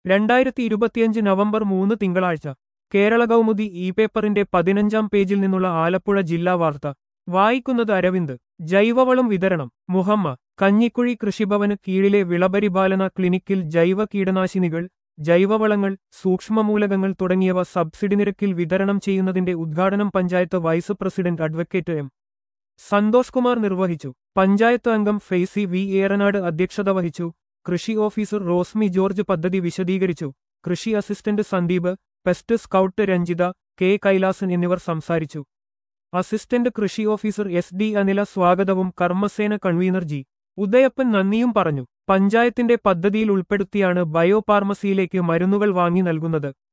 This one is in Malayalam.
രണ്ടായിരത്തി ഇരുപത്തിയഞ്ച് നവംബർ മൂന്ന് തിങ്കളാഴ്ച കേരള കൗമുദി ഇ പേപ്പറിന്റെ പതിനഞ്ചാം പേജിൽ നിന്നുള്ള ആലപ്പുഴ ജില്ലാ വാർത്ത വായിക്കുന്നത് അരവിന്ദ് ജൈവവളം വിതരണം മുഹമ്മ കഞ്ഞിക്കുഴി കൃഷിഭവന് കീഴിലെ വിളപരിപാലന ക്ലിനിക്കിൽ ജൈവ കീടനാശിനികൾ ജൈവവളങ്ങൾ സൂക്ഷ്മമൂലകങ്ങൾ തുടങ്ങിയവ സബ്സിഡി നിരക്കിൽ വിതരണം ചെയ്യുന്നതിന്റെ ഉദ്ഘാടനം panchayat vice president advocate M Santhosh Kumar നിർവഹിച്ചു പഞ്ചായത്ത് അംഗം ഫെയ്സി വി ഏറനാട് അധ്യക്ഷത വഹിച്ചു കൃഷി ഓഫീസർ റോസ്മി ജോർജ് പദ്ധതി വിശദീകരിച്ചു കൃഷി assistant Sandeep pest scout Ranjitha K Kailasan എന്നിവർ സംസാരിച്ചു അസിസ്റ്റന്റ് കൃഷി ഓഫീസർ എസ് ഡി അനില സ്വാഗതവും കർമ്മസേന കൺവീനർ ജി ഉദയപ്പൻ നന്ദിയും പറഞ്ഞു പഞ്ചായത്തിന്റെ പദ്ധതിയിൽ ഉൾപ്പെടുത്തിയാണ് ബയോ ഫാർമസിയിലേക്ക് മരുന്നുകൾ വാങ്ങി നൽകുന്നത്